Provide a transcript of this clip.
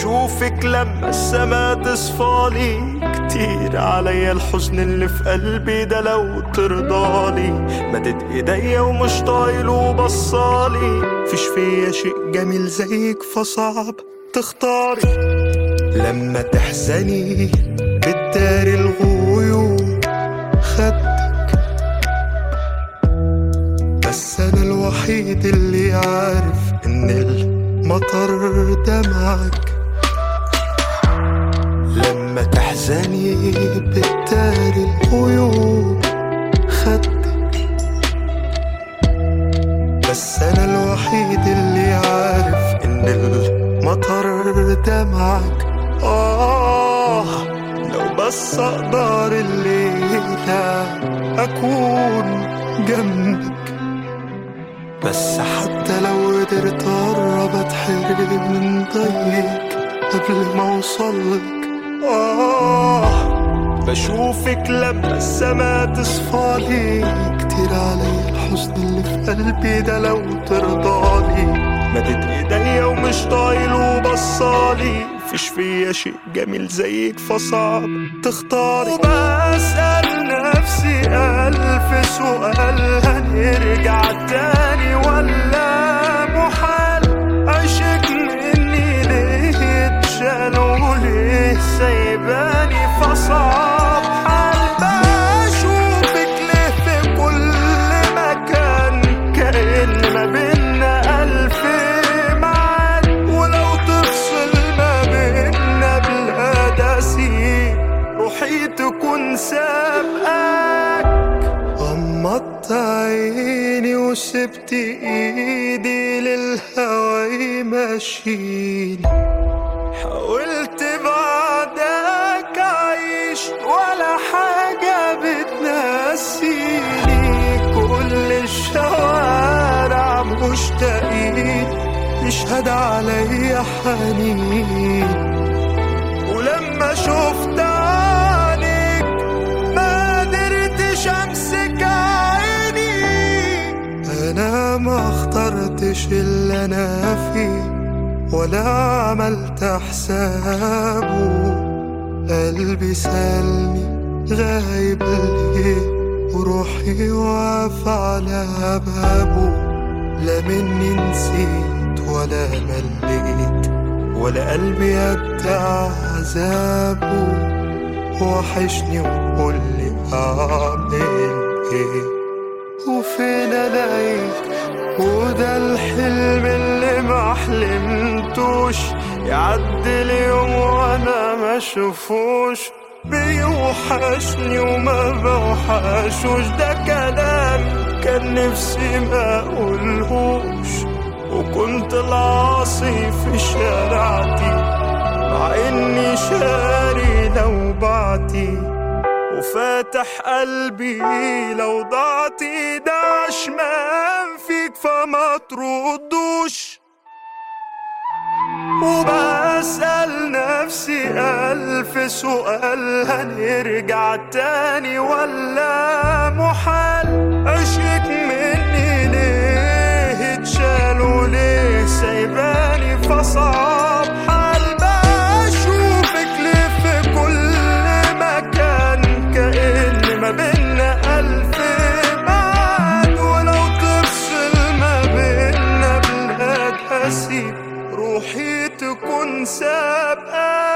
بشوفك لما السما تصفالي كتير عليا الحزن اللي في قلبي ده لو ترضالي مدد ايديا ومش طايل وبصالي فيش فيا شيء جميل زيك فصعب تختاري لما تحزني بتداري الغيوم خدك بس انا الوحيد اللي عارف ان المطر دمعك لما تحزني بتداري الغيوم خدك بس انا الوحيد اللي عارف ان المطر دمعك آه لو بس أقدر الليلة أكون جنبك بس حتى لو قدرت أقرب أتحرم من ضيق قبل ما أوصلك آه بشوفك لما السما تصفالي كتير علي الحزن اللي في قلبي ده لو ترضالي مدت ايديا ومش طايل وبصالي فيش فيا شيء جميل زيك فصعب تختاري وبسأل نفسي ألف سؤال هنرجع تاني ولا محال عشق مني ليه اتشال وليه سايباني فصعب حال بشوفك ليه في كل مكان كأن ما بينا ألف ميعاد ولو تفصل ما بينا بلاد أسير روحي تكون سابقاك غمضت عيني وسبت ايدي للهوى يمشيني حاولت بعدك أعيش ولا حاجة بتنسيني كل الشوارع مشتاقين يشهد عليا حنين ولما شفت عينيك ما قدرتش امسك عيني انا ما اخترتش اللي انا فيه ولا عملت حسابه قلبي سألني غايب ليه وروحي واقف على بابه لا مني نسيت ولا مليت ولا قلبي قد عذابه وحشني وقول لي اعمل ايه وفين الاقيك وده الحلم اللي ما حلمتوش يعدي اليوم وانا ما اشوفوش بيوحشني وما بوحشوش ده كلام كان نفسي ما اقولهوش وكنت العاصي في شارعتي مع اني شاري لو بعتي وفاتح قلبي لو ضعتي ده عشمان فيك فما تردوش وبسأل نفسي ألف سؤال هنرجع تاني ولا محال عشق مني ليه اتشال وليه سايباني فصعب حال بشوفك ليه في كل مكان كأن ما بينا ألف بعد ولو تفصل ما بينا بلاد هسيب روحي تكون سابقة